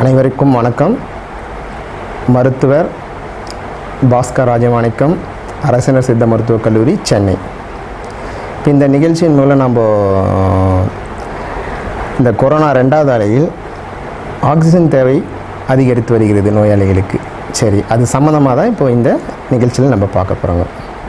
அனைவருக்கும் வணக்கம் மருத்துவர் பாஸ்கர் ராஜமாணிக்கம் அரசினர் சித்த மருத்துவக் கல்லூரி சென்னை இப்ப இந்த நிகழ்ச்சியின் மூலம் நம்ம இந்த கொரோனா ரெண்டாவது அலையில் ஆக்சிஜன் தேவை அதிகரித்து வருகிறது நோயாளிகளுக்கு சரி அது சம்மந்தமாக தான் இப்போ இந்த நிகழ்ச்சியில் நம்ம பார்க்க போகிறோங்க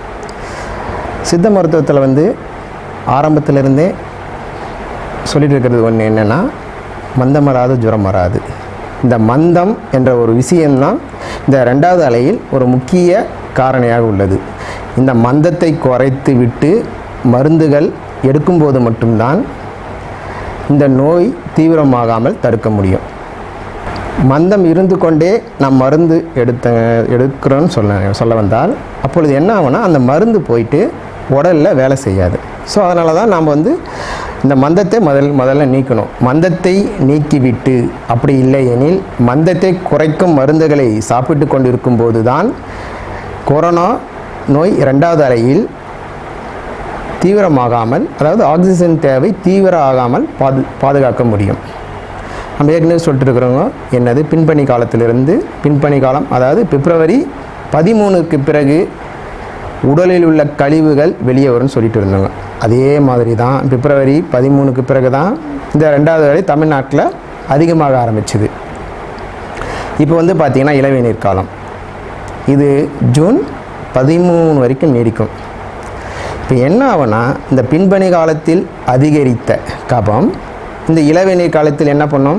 சித்த மருத்துவத்தில் வந்து ஆரம்பத்திலிருந்தே சொல்லிட்டு இருக்கிறது ஒன்று என்னென்னா மந்தம் வராது ஜுரம் வராது இந்த மந்தம் என்ற ஒரு விஷயம்தான் இந்த ரெண்டாவது அலையில் ஒரு முக்கிய காரணியாக உள்ளது இந்த மந்தத்தை குறைத்து விட்டு மருந்துகள் எடுக்கும்போது மட்டும்தான் இந்த நோய் தீவிரமாகாமல் தடுக்க முடியும் மந்தம் இருந்து கொண்டே நாம் மருந்து எடுத்த எடுக்கிறோன்னு சொல்ல சொல்ல வந்தால் அப்பொழுது என்ன ஆகும்னா அந்த மருந்து போயிட்டு உடலில் வேலை செய்யாது ஸோ அதனால தான் நாம் வந்து இந்த மந்தத்தை முதல் முதல்ல நீக்கணும் மந்தத்தை நீக்கிவிட்டு அப்படி இல்லை எனில் மந்தத்தை குறைக்கும் மருந்துகளை சாப்பிட்டு கொண்டிருக்கும் போது தான் கொரோனா நோய் இரண்டாவது அலையில் தீவிரமாகாமல் அதாவது ஆக்சிஜன் தேவை தீவிர ஆகாமல் பாது பாதுகாக்க முடியும் நம்ம ஏற்கனவே சொல்லிட்டு இருக்கிறோங்க என்னது பின்பணி காலத்திலிருந்து பின்பணி காலம் அதாவது பிப்ரவரி பதிமூணுக்கு பிறகு உடலில் உள்ள கழிவுகள் வெளியே வரும்னு சொல்லிட்டு இருந்தாங்க அதே மாதிரி தான் பிப்ரவரி பதிமூணுக்கு பிறகு தான் இந்த ரெண்டாவது வேலை தமிழ்நாட்டில் அதிகமாக ஆரம்பிச்சுது இப்போ வந்து பார்த்திங்கன்னா இளவேநீர் காலம் இது ஜூன் பதிமூணு வரைக்கும் நீடிக்கும் இப்போ என்ன ஆகும்னா இந்த பின்பணி காலத்தில் அதிகரித்த கபம் இந்த இளவேநீர் காலத்தில் என்ன பண்ணும்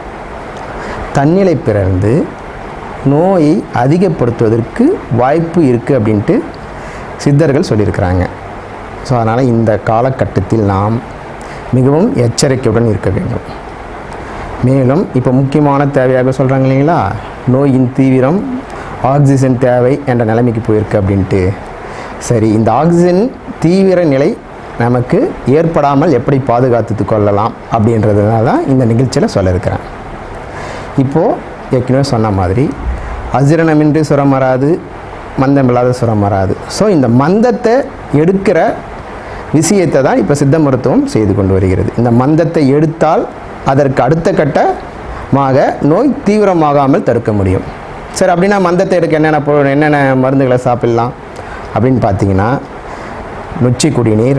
தன்னிலை பிறந்து நோயை அதிகப்படுத்துவதற்கு வாய்ப்பு இருக்குது அப்படின்ட்டு சித்தர்கள் சொல்லியிருக்கிறாங்க ஸோ அதனால் இந்த காலகட்டத்தில் நாம் மிகவும் எச்சரிக்கையுடன் இருக்க வேண்டும் மேலும் இப்போ முக்கியமான தேவையாக சொல்கிறாங்க இல்லைங்களா நோயின் தீவிரம் ஆக்சிஜன் தேவை என்ற நிலைமைக்கு போயிருக்கு அப்படின்ட்டு சரி இந்த ஆக்சிஜன் தீவிர நிலை நமக்கு ஏற்படாமல் எப்படி பாதுகாத்து கொள்ளலாம் அப்படின்றதுனால தான் இந்த நிகழ்ச்சியில் சொல்ல இருக்கிறேன் இப்போது ஏற்கனவே சொன்ன மாதிரி அஜீரணமின்றி சுரம் வராது மந்தம் இல்லாத சுரம் வராது ஸோ இந்த மந்தத்தை எடுக்கிற விஷயத்தை தான் இப்போ சித்த மருத்துவம் செய்து கொண்டு வருகிறது இந்த மந்தத்தை எடுத்தால் அதற்கு அடுத்த கட்டமாக நோய் தீவிரமாகாமல் தடுக்க முடியும் சரி அப்படின்னா மந்தத்தை எடுக்க என்னென்ன பொ என்னென்ன மருந்துகளை சாப்பிட்லாம் அப்படின்னு பார்த்தீங்கன்னா நொச்சி குடிநீர்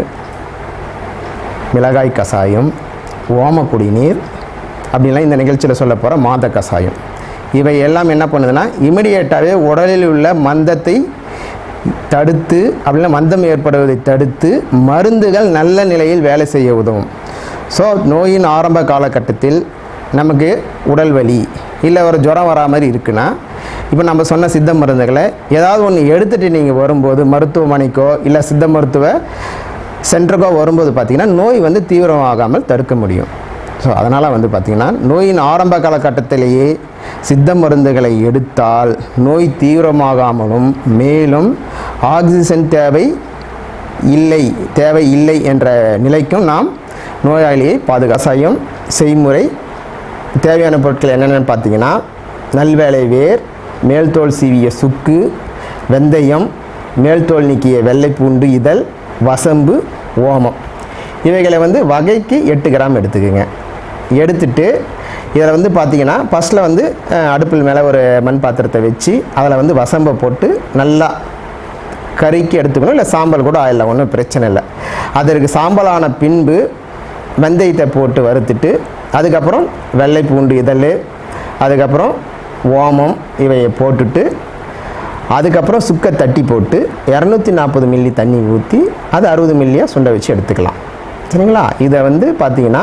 மிளகாய் கஷாயம் ஓம குடிநீர் அப்படின்லாம் இந்த நிகழ்ச்சியில் சொல்ல போகிற மாத கஷாயம் இவை எல்லாம் என்ன பண்ணுதுன்னா இமிடியேட்டாகவே உடலில் உள்ள மந்தத்தை தடுத்து அப்படின்னா மந்தம் ஏற்படுவதை தடுத்து மருந்துகள் நல்ல நிலையில் வேலை செய்ய உதவும் ஸோ நோயின் ஆரம்ப காலகட்டத்தில் நமக்கு உடல் வலி இல்லை ஒரு ஜுரம் வரா மாதிரி இருக்குன்னா இப்போ நம்ம சொன்ன சித்த மருந்துகளை ஏதாவது ஒன்று எடுத்துகிட்டு நீங்கள் வரும்போது மருத்துவமனைக்கோ இல்லை சித்த மருத்துவ சென்டருக்கோ வரும்போது பார்த்திங்கன்னா நோய் வந்து தீவிரமாகாமல் தடுக்க முடியும் ஸோ அதனால் வந்து பார்த்திங்கன்னா நோயின் ஆரம்ப காலகட்டத்திலேயே சித்த மருந்துகளை எடுத்தால் நோய் தீவிரமாகாமலும் மேலும் ஆக்சிஜன் தேவை இல்லை தேவை இல்லை என்ற நிலைக்கும் நாம் நோயாளியை பாதுகாசாயம் செய்முறை தேவையான பொருட்கள் என்னென்னு பார்த்தீங்கன்னா நல்வேலை வேர் மேல்தோல் சீவிய சுக்கு வெந்தயம் மேல்தோல் நீக்கிய வெள்ளைப்பூண்டு இதழ் வசம்பு ஓமம் இவைகளை வந்து வகைக்கு எட்டு கிராம் எடுத்துக்கோங்க எடுத்துட்டு இதில் வந்து பார்த்தீங்கன்னா ஃபஸ்ட்டில் வந்து அஹ், அடுப்பில் மேலே ஒரு மண் பாத்திரத்தை வச்சு அதில் வந்து வசம்பை போட்டு நல்லா கறிக்கு எடுத்துக்கணும் இல்லை சாம்பல் கூட ஆயிடலாம் ஒன்றும் பிரச்சனை இல்லை அதற்கு சாம்பலான பின்பு வெந்தயத்தை போட்டு வறுத்துட்டு அதுக்கப்புறம் வெள்ளை பூண்டு இதழ் அதுக்கப்புறம் ஓமம் இவையை போட்டுட்டு அதுக்கப்புறம் சுக்கை தட்டி போட்டு இரநூத்தி நாற்பது மில்லி தண்ணி ஊற்றி அது அறுபது மில்லியாக சுண்ட வச்சு எடுத்துக்கலாம் சரிங்களா இதை வந்து பார்த்தீங்கன்னா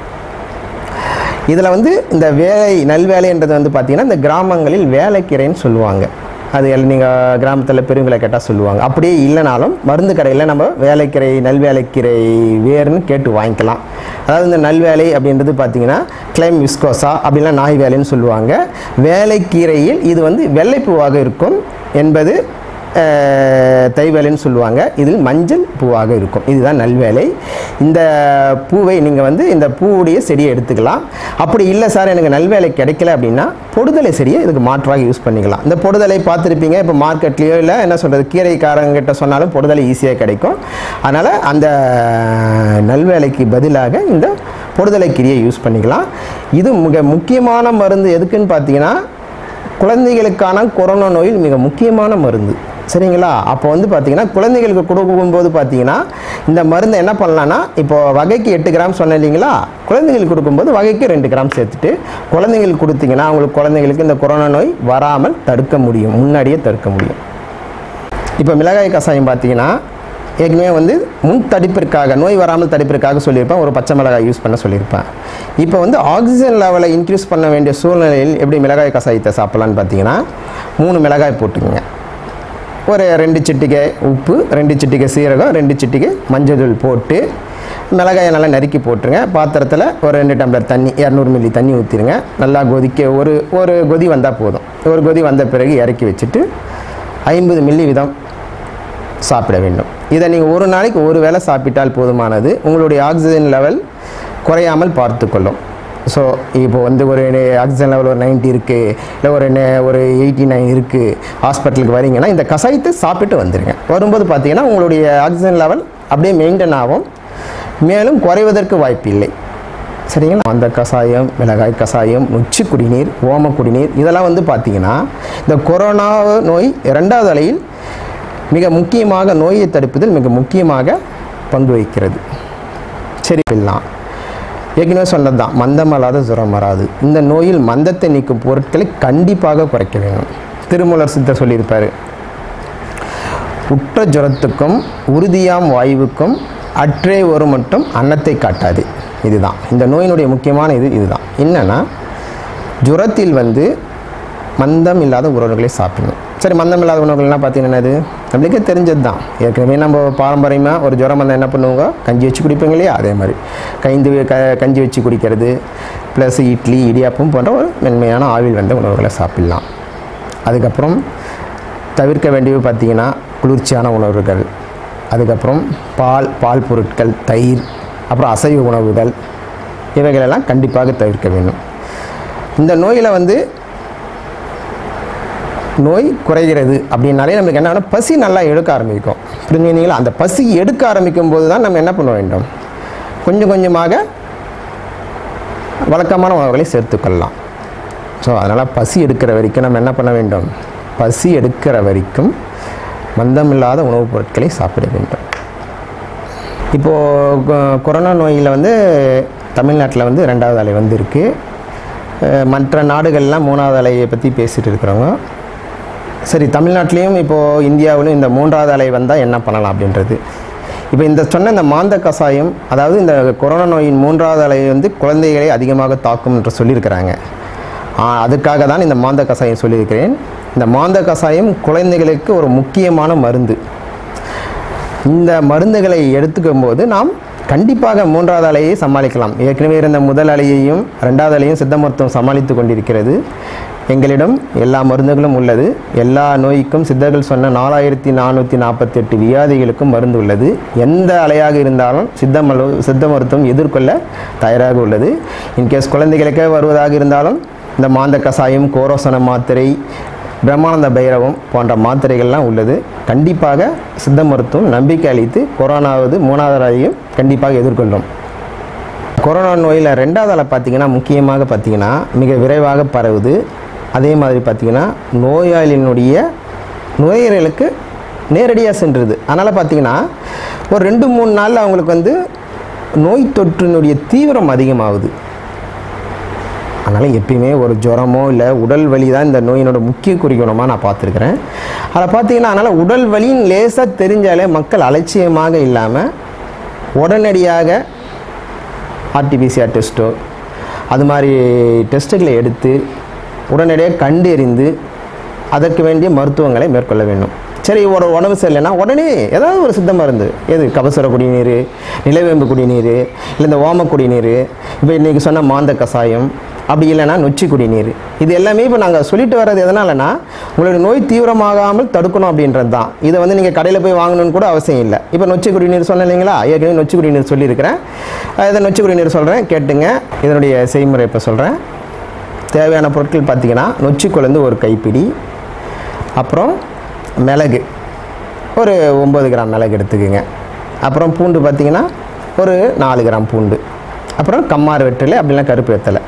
இதில் வந்து இந்த வேலை நல்வேலைன்றது வந்து பார்த்திங்கன்னா இந்த கிராமங்களில் வேலைக்கீரைன்னு சொல்லுவாங்க அது நீங்கள் கிராமத்தில் பெரியவங்களை கேட்டால் சொல்லுவாங்க அப்படியே இல்லைனாலும் மருந்து கடையில் நம்ம வேலைக்கீரை நல்வேலைக்கீரை வேர்னு கேட்டு வாங்கிக்கலாம் அதாவது இந்த நல்வேலை அப்படின்றது பார்த்தீங்கன்னா கிளைம் விஸ்கோசா அப்படின்னா நாய் வேலைன்னு சொல்லுவாங்க வேலைக்கீரையில் இது வந்து வெள்ளைப்பூவாக இருக்கும் என்பது அஹ், தைவேலைன்னு சொல்லுவாங்க இதில் மஞ்சள் பூவாக இருக்கும் இதுதான் நல்வேலை இந்த பூவை நீங்கள் வந்து இந்த பூவுடைய செடியை எடுத்துக்கலாம் அப்படி இல்லை சார் எனக்கு நல்வேலை கிடைக்கல அப்படின்னா பொடுதலை செடியை இதுக்கு மாற்றாக யூஸ் பண்ணிக்கலாம் இந்த பொடுதலை பார்த்துருப்பீங்க இப்போ மார்க்கெட்லேயோ இல்லை என்ன சொல்கிறது கீரைக்காரங்கிட்ட சொன்னாலும் பொடுதலை ஈஸியாக கிடைக்கும் அதனால் அந்த நல்வேலைக்கு பதிலாக இந்த பொடுதலை கீரையை யூஸ் பண்ணிக்கலாம் இது மிக முக்கியமான மருந்து எதுக்குன்னு பார்த்தீங்கன்னா குழந்தைகளுக்கான கொரோனா நோயில் மிக முக்கியமான மருந்து சரிங்களா அப்போ வந்து பார்த்தீங்கன்னா குழந்தைகளுக்கு கொடுக்கும்போது பார்த்தீங்கன்னா இந்த மருந்தை என்ன பண்ணலான்னா இப்போ வகைக்கு எட்டு கிராம் சொன்னேன் இல்லைங்களா குழந்தைகளுக்கு கொடுக்கும்போது வகைக்கு ரெண்டு கிராம் சேர்த்துட்டு குழந்தைங்களுக்கு கொடுத்தீங்கன்னா அவங்களுக்கு குழந்தைங்களுக்கு இந்த கொரோனா நோய் வராமல் தடுக்க முடியும் முன்னாடியே தடுக்க முடியும் இப்போ மிளகாய் கஷாயம் பார்த்தீங்கன்னா ஏற்கனவே வந்து முன் தடுப்பிற்காக நோய் வராமல் தடுப்பிற்காக சொல்லியிருப்பேன் ஒரு பச்சை மிளகாய் யூஸ் பண்ண சொல்லியிருப்பேன் இப்போ வந்து ஆக்சிஜன் லெவலை இன்க்ரீஸ் பண்ண வேண்டிய சூழ்நிலையில் எப்படி மிளகாய் கஷாயத்தை சாப்பிட்லான்னு பார்த்தீங்கன்னா மூணு மிளகாய் போட்டுக்கோங்க ஒரு ரெண்டு சிட்டிகை உப்பு ரெண்டு சிட்டிகை சீரகம் ரெண்டு சிட்டிகை மஞ்சள் தூள் போட்டு மிளகாயை நல்லா நறுக்கி போட்டுருங்க பாத்திரத்தில் ஒரு ரெண்டு டம்ளர் தண்ணி இரநூறு மில்லி தண்ணி ஊற்றிடுங்க நல்லா கொதிக்க ஒரு ஒரு கொதி வந்தால் போதும் ஒரு கொதி வந்த பிறகு இறக்கி வச்சுட்டு ஐம்பது மில்லி வீதம் சாப்பிட வேண்டும் இதை நீங்கள் ஒரு நாளைக்கு ஒரு வேளை சாப்பிட்டால் போதுமானது உங்களுடைய ஆக்சிஜன் லெவல் குறையாமல் பார்த்துக்கொள்ளும் ஸோ இப்போ வந்து ஒரு ஆக்சிஜன் லெவல் ஒரு 90 இருக்குது இல்லை ஒரு நெ- ஒரு எயிட்டி நைன் இருக்குது ஹாஸ்பிட்டலுக்கு வரீங்கன்னா இந்த கஷாயத்தை சாப்பிட்டு வந்துடுங்க வரும்போது பார்த்தீங்கன்னா உங்களுடைய ஆக்சிஜன் லெவல் அப்படியே மெயின்டைன் ஆகும் மேலும் குறைவதற்கு வாய்ப்பில்லை சரிங்களா அந்த கஷாயம் மிளகாய் கஷாயம் நொச்சி குடிநீர் ஓம குடிநீர் இதெல்லாம் வந்து பார்த்தீங்கன்னா இந்த கொரோனா நோய் இரண்டாவது அலையில் மிக முக்கியமாக நோயை தடுப்பதில் மிக முக்கியமாக பங்கு வகிக்கிறது சரி பில்லாம் ஏற்கனவே சொன்னது தான் மந்தம் அல்லாத ஜுரம் வராது இந்த நோயில் மந்தத்தை நீக்கும் பொருட்களை கண்டிப்பாக குறைக்க வேண்டும் திருமூலர் சித்தர் சொல்லியிருப்பார் உற்ற ஜுரத்துக்கும் உறுதியாம் வாயுவுக்கும் அற்றே ஒரு மட்டும் அன்னத்தை காட்டாது இதுதான் இந்த நோயினுடைய முக்கியமான இது இதுதான் என்னன்னா ஜுரத்தில் வந்து மந்தம் இல்லாத உணவுகளை சாப்பிடணும் சரி மந்தம் இல்லாத உணவுகள்லாம் பார்த்தீங்கன்னா என்னது நம்மளுக்கே தெரிஞ்சது தான் ஏற்கனவே நம்ம பாரம்பரியமாக ஒரு ஜுரம் வந்தால் என்ன பண்ணுவோங்க கஞ்சி வச்சு குடிப்பீங்க இல்லையா அதே மாதிரி கைந்து க கஞ்சி வச்சு குடிக்கிறது ப்ளஸ் இட்லி இடியாப்பம் போன்ற ஒரு மென்மையான ஆவில் வந்த உணவுகளை சாப்பிடலாம் அதுக்கப்புறம் தவிர்க்க வேண்டியது பார்த்தீங்கன்னா குளிர்ச்சியான உணவுகள் அதுக்கப்புறம் பால் பால் பொருட்கள் தயிர் அப்புறம் அசைவ உணவுகள் இவைகளெல்லாம் கண்டிப்பாக தவிர்க்க வேண்டும் இந்த நோயில் வந்து நோய் குறைகிறது அப்படின்னாலே நமக்கு என்னன்னா பசி நல்லா எடுக்க ஆரம்பிக்கும் புரிஞ்சுங்களா அந்த பசி எடுக்க ஆரம்பிக்கும் போது தான் நம்ம என்ன பண்ண வேண்டும் கொஞ்சம் கொஞ்சமாக வழக்கமான உணவுகளை சேர்த்துக்கொள்ளலாம் ஸோ அதனால் பசி எடுக்கிற வரைக்கும் நம்ம என்ன பண்ண வேண்டும் பசி எடுக்கிற வரைக்கும் மந்தமில்லாத உணவுப் பொருட்களை சாப்பிட வேண்டும் இப்போது கொ- கொரோனா நோயில் வந்து தமிழ்நாட்டில் வந்து ரெண்டாவது அலை வந்திருக்கு அஹ் மற்ற நாடுகள்லாம் மூணாவது அலையை பற்றி பேசிகிட்டு இருக்கிறவங்க சரி தமிழ்நாட்டிலையும் இப்போது இந்தியாவிலும் இந்த மூன்றாவது அலை வந்தால் என்ன பண்ணலாம் அப்படின்றது இப்போ இந்த சொன்ன இந்த மாந்த கசாயம் அதாவது இந்த கொரோனா நோயின் மூன்றாவது அலை வந்து குழந்தைகளை அதிகமாக தாக்கும் என்று சொல்லியிருக்கிறாங்க ஆ, அதுக்காக தான் இந்த மாந்த கசாயம் சொல்லியிருக்கிறேன் இந்த மாந்த கசாயம் குழந்தைகளுக்கு ஒரு முக்கியமான மருந்து இந்த மருந்துகளை எடுத்துக்கும் போது நாம் கண்டிப்பாக மூன்றாவது அலையை சமாளிக்கலாம் ஏற்கனவே இருந்த முதல் அலையையும் ரெண்டாவது அலையும் சித்த மருத்துவம் சமாளித்து கொண்டிருக்கிறது எங்களிடம் எல்லா மருந்துகளும் உள்ளது எல்லா நோய்க்கும் சித்தர்கள் சொன்ன நாலாயிரத்தி நானூற்றி நாற்பத்தெட்டு வியாதிகளுக்கும் மருந்து உள்ளது எந்த அலையாக இருந்தாலும் சித்த மரு சித்த மருத்துவம் எதிர்கொள்ள தயாராக உள்ளது இன்கேஸ் குழந்தைகளுக்கே வருவதாக இருந்தாலும் இந்த மாந்த கசாயம் கோரோசன மாத்திரை பிரம்மானந்த பைரவம் போன்ற மாத்திரைகள்லாம் உள்ளது கண்டிப்பாக சித்த மருத்துவம் நம்பிக்கை அளித்து கொரோனாவது மூணாவது அலையும் கண்டிப்பாக எதிர்கொள்ளும் கொரோனா நோயில் ரெண்டாவது அலை பார்த்தீங்கன்னா முக்கியமாக பார்த்தீங்கன்னா மிக விரைவாக பரவுது அதே மாதிரி பார்த்தீங்கன்னா நோயாளியினுடைய நுரையீரலுக்கு நேரடியாக சென்றுது அதனால் பார்த்தீங்கன்னா ஒரு ரெண்டு மூணு நாளில் அவங்களுக்கு வந்து நோய் தொற்றினுடைய தீவிரம் அதிகமாகுது அதனால் எப்பயுமே ஒரு ஜுரமோ இல்லை உடல் வலி தான் இந்த நோயினோட முக்கிய குறிக்கோணமாக நான் பார்த்துருக்குறேன் அதை பார்த்தீங்கன்னா அதனால் உடல் வலின்னு லேசாக தெரிஞ்சாலே மக்கள் அலட்சியமாக இல்லாமல் உடனடியாக ஆர்டிபிசிஆர் டெஸ்ட்டோ அது மாதிரி டெஸ்ட்டுகளை எடுத்து உடனடியாக கண்டறிந்து அதற்கு வேண்டிய மருத்துவங்களை மேற்கொள்ள வேண்டும் சரி ஒரு உடம்பு சரியில்லைன்னா உடனே ஏதாவது ஒரு சித்த மருந்து எது கபசுர குடிநீர் நிலவேம்பு குடிநீர் இல்லை இந்த ஓம குடிநீர் இப்போ இன்றைக்கி சொன்ன மாந்த கசாயம் அப்படி இல்லைன்னா நொச்சி குடிநீர் இது எல்லாமே இப்போ நாங்கள் சொல்லிட்டு வர்றது எதனாலனா உங்களுடைய நோய் தீவிரமாகாமல் தடுக்கணும் அப்படின்றது தான் இதை வந்து நீங்கள் கடையில் போய் வாங்கணும்னு கூட அவசியம் இல்லை இப்போ நொச்சி குடிநீர் சொன்னேன் இல்லைங்களா ஏற்கனவே நொச்சி குடிநீர் சொல்லியிருக்கிறேன் அஹ் இதை நொச்சி குடிநீர் சொல்கிறேன் கேட்டுங்க இதனுடைய செய்முறை இப்போ சொல்கிறேன் தேவையான பொருட்கள் பார்த்தீங்கன்னா நொச்சி குழந்து ஒரு கைப்பிடி அப்புறம் மிளகு ஒரு ஒம்பது கிராம் மிளகு எடுத்துக்கோங்க அப்புறம் பூண்டு பார்த்தீங்கன்னா ஒரு நாலு கிராம் பூண்டு அப்புறம் கம்மார் வெற்றிலை அப்படிலாம் கருப்பு வெத்தலை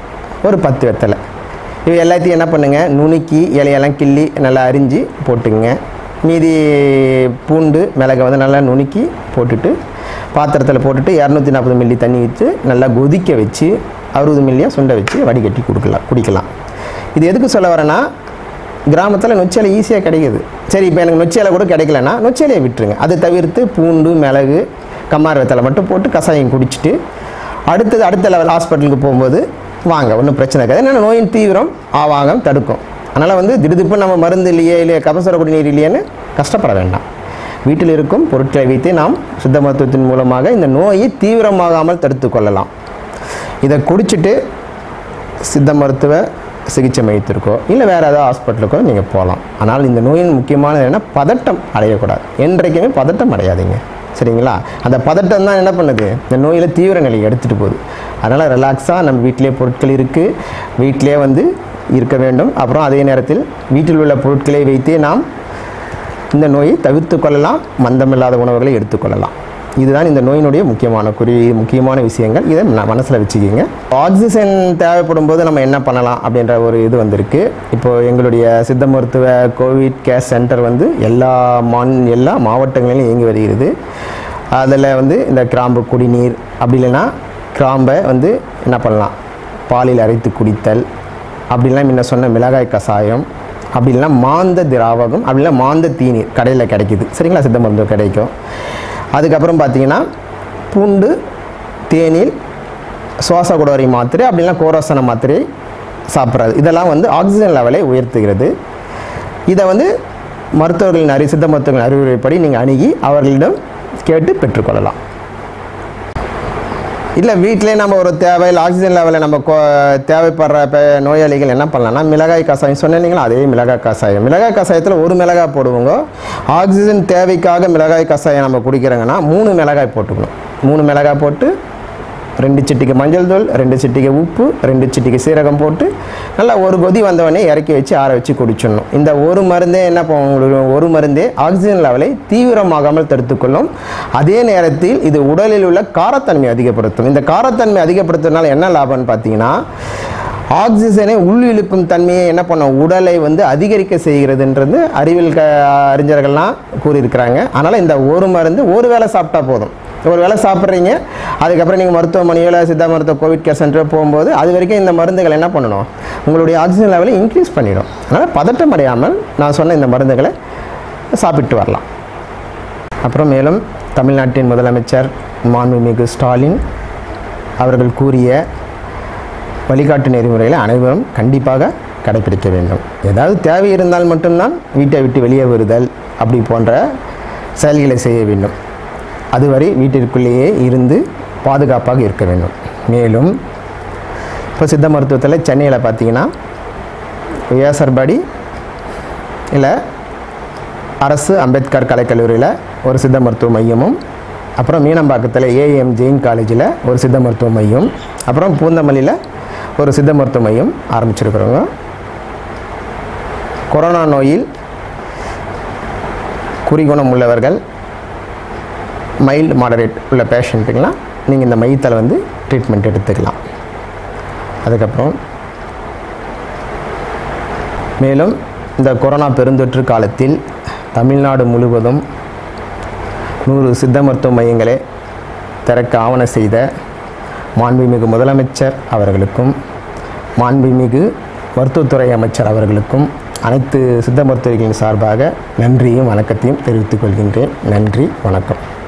ஒரு பத்து வெத்தலை இவை எல்லாத்தையும் என்ன பண்ணுங்கள் நுணுக்கி இலையெல்லாம் கிள்ளி நல்லா அரிஞ்சு போட்டுங்க மீதி பூண்டு மிளகை வந்து நல்லா நுணுக்கி போட்டுட்டு பாத்திரத்தில் போட்டுட்டு இரநூத்தி நாற்பது மில்லி தண்ணி வச்சு நல்லா கொதிக்க வச்சு அறுபது மில்லியாக சுண்டை வச்சு வடிகட்டி கொடுக்கலாம் குடிக்கலாம் இது எதுக்கு சொல்ல வரேன்னா கிராமத்தில் நொச்சியலை ஈஸியாக கிடைக்குது சரி இப்போ எனக்கு நொச்சியலை கூட கிடைக்கலன்னா நொச்சியலையை விட்டுருங்க அதை தவிர்த்து பூண்டு மிளகு கம்மார் வெத்தலை மட்டும் போட்டு கஷாயம் குடிச்சிட்டு அடுத்தது அடுத்த லெவல் ஹாஸ்பிட்டலுக்கு போகும்போது வாங்க ஒன்றும் பிரச்சனை இருக்காது என்னென்ன நோயின் தீவிரம் ஆவாகம் தடுக்கும் அதனால் வந்து திடுதிப்பு நம்ம மருந்து இல்லையே இல்லையே கபசுர குடிநீர் இல்லையேன்னு கஷ்டப்பட வேண்டாம் வீட்டில் இருக்கும் பொருட்களை வைத்து நாம் சித்த மருத்துவத்தின் மூலமாக இந்த நோயை தீவிரமாகாமல் தடுத்து கொள்ளலாம் இதை குடிச்சிட்டு சித்த மருத்துவ சிகிச்சை மையத்திற்கோ இல்லை வேறு ஏதாவது ஹாஸ்பிட்டலுக்கோ நீங்கள் போகலாம் ஆனால் இந்த நோயின் முக்கியமானது என்ன பதட்டம் அடையக்கூடாது என்றைக்குமே பதட்டம் அடையாதீங்க சரிங்களா அந்த பதட்டம் தான் என்ன பண்ணுது இந்த நோயில் தீவிர நிலையை எடுத்துகிட்டு போகுது அதனால் ரிலாக்ஸாக நம்ம வீட்டிலே பொருட்கள் இருக்குது வீட்டிலே வந்து இருக்க வேண்டும் அப்புறம் அதே நேரத்தில் வீட்டில் உள்ள பொருட்களை வைத்தே நாம் இந்த நோயை தவிர்த்து கொள்ளலாம் மந்தமில்லாத உணவுகளை எடுத்துக்கொள்ளலாம் இதுதான் இந்த நோயினுடைய முக்கியமான குறி முக்கியமான விஷயங்கள் இதை மனசில் வச்சுக்கிங்க ஆக்சிஜன் தேவைப்படும் போது நம்ம என்ன பண்ணலாம் அப்படின்ற ஒரு இது வந்திருக்கு இப்போ எங்களுடைய சித்த மருத்துவ கோவிட் கேர் சென்டர் வந்து எல்லா மான் எல்லா மாவட்டங்களிலும் இயங்கி வருகிறது அதில் வந்து இந்த கிராம்பு குடிநீர் அப்படி இல்லைன்னா கிராம்பை வந்து என்ன பண்ணலாம் பாலில் அரைத்து குடித்தல் அப்படிலாம் முன்ன சொன்ன மிளகாய் கஷாயம் அப்படி இல்லைன்னா மாந்த திராவகம் அப்படி இல்லைன்னா மாந்த தீநீர் கடையில் கிடைக்குது சரிங்களா சித்த மருத்துவ கிடைக்கும் அதுக்கப்புறம் பார்த்தீங்கன்னா பூண்டு தேநீர் சுவாச குடவரி மாத்திரை அப்படின்னா கோரோசன மாத்திரை சாப்பிட்றது இதெல்லாம் வந்து ஆக்சிஜன் லெவலை உயர்த்துகிறது இதை வந்து மருத்துவர்களின் அறி சித்த மருத்துவர்களின் அறிவுரைப்படி நீங்கள் அணுகி அவர்களிடம் கேட்டு பெற்றுக்கொள்ளலாம் இல்லை வீட்டிலே நம்ம ஒரு தேவை இல்லை ஆக்சிஜன் லெவலில் நம்ம கோ தேவைப்படுற இப்போ நோயாளிகள் என்ன பண்ணலாம்னா மிளகாய் கஷாயம் சொன்னேன் இல்லைங்களா அதே மிளகாய் கஷாயம் மிளகாய் கஷாயத்தில் ஒரு மிளகாய் போடுவோங்க ஆக்சிஜன் தேவைக்காக மிளகாய் கஷாயம் நம்ம குடிக்கிறோங்கன்னா மூணு மிளகாய் போட்டுக்கணும் மூணு மிளகாய் போட்டு ரெண்டு சிட்டிக்கு மஞ்சள் தூள் ரெண்டு சிட்டிக்கு உப்பு ரெண்டு சிட்டிக்கு சீரகம் போட்டு நல்லா ஒரு கொதி வந்தவொடனே இறக்கி வச்சு ஆற வச்சு குடிச்சிடணும் இந்த ஒரு மருந்தே என்ன பண்ணும் உங்களுக்கு ஒரு மருந்தே ஆக்சிஜன் லெவலை தீவிரமாகாமல் தடுத்துக்கொள்ளும் அதே நேரத்தில் இது உடலில் உள்ள காரத்தன்மை அதிகப்படுத்தும் இந்த காரத்தன்மை அதிகப்படுத்துறதுனால என்ன லாபம்னு பார்த்தீங்கன்னா ஆக்சிஜனை உள்ளிழுக்கும் தன்மையை என்ன பண்ணும் உடலை வந்து அதிகரிக்க செய்கிறதுன்றது அறிவியல் க அறிஞர்கள்லாம் கூறியிருக்கிறாங்க அதனால் இந்த ஒரு மருந்து ஒரு வேளை சாப்பிட்டா போதும் ஒரு வேளை சாப்பிட்றீங்க அதுக்கப்புறம் நீங்கள் மருத்துவமனையோ இல்லை சித்தா மருத்துவ கோவிட் கேர் சென்டரோ போகும்போது அது வரைக்கும் இந்த மருந்துகள் என்ன பண்ணணும் உங்களுடைய ஆக்சிஜன் லெவலை இன்க்ரீஸ் பண்ணிடும் அதனால் பதட்டம் அடையாமல் நான் சொன்ன இந்த மருந்துகளை சாப்பிட்டு வரலாம் அப்புறம் மேலும் தமிழ்நாட்டின் முதலமைச்சர் மாண்புமிகு ஸ்டாலின் அவர்கள் கூறிய வழிகாட்டு நெறிமுறைகளை அனைவரும் கண்டிப்பாக கடைபிடிக்க வேண்டும் ஏதாவது தேவை இருந்தால் மட்டும்தான் வீட்டை விட்டு வெளியே வருதல் அப்படி போன்ற செயல்களை செய்ய வேண்டும் அதுவரை வீட்டிற்குள்ளேயே இருந்து பாதுகாப்பாக இருக்க வேண்டும் மேலும் இப்போ சித்த மருத்துவத்தில் சென்னையில் பார்த்தீங்கன்னா வியாசர்பாடி இல்லை அரசு அம்பேத்கர் கலைக்கல்லூரியில் ஒரு சித்த மருத்துவ மையமும் அப்புறம் மீனம்பாக்கத்தில் ஏஎம் ஜெயின் காலேஜில் ஒரு சித்த மருத்துவ மையம் அப்புறம் பூந்தமல்லியில் ஒரு சித்த மருத்துவ மையம் ஆரம்பிச்சிருக்கிறோங்க கொரோனா நோயில் குறிகுணம் உள்ளவர்கள் மைல்டு மாடரேட் உள்ள பேஷண்ட்டுக்கெலாம் நீங்கள் இந்த மையத்தில் வந்து ட்ரீட்மெண்ட் எடுத்துக்கலாம் அதுக்கப்புறம் மேலும் இந்த கொரோனா பெருந்தொற்று காலத்தில் தமிழ்நாடு முழுவதும் நூறு சித்த மருத்துவ மையங்களை திறக்க ஆவண செய்த மாண்புமிகு முதலமைச்சர் அவர்களுக்கும் மாண்புமிகு மருத்துவத்துறை அமைச்சர் அவர்களுக்கும் அனைத்து சித்த மருத்துவர்களின் சார்பாக நன்றியும் வணக்கத்தையும் தெரிவித்துக் கொள்கின்றேன் நன்றி வணக்கம்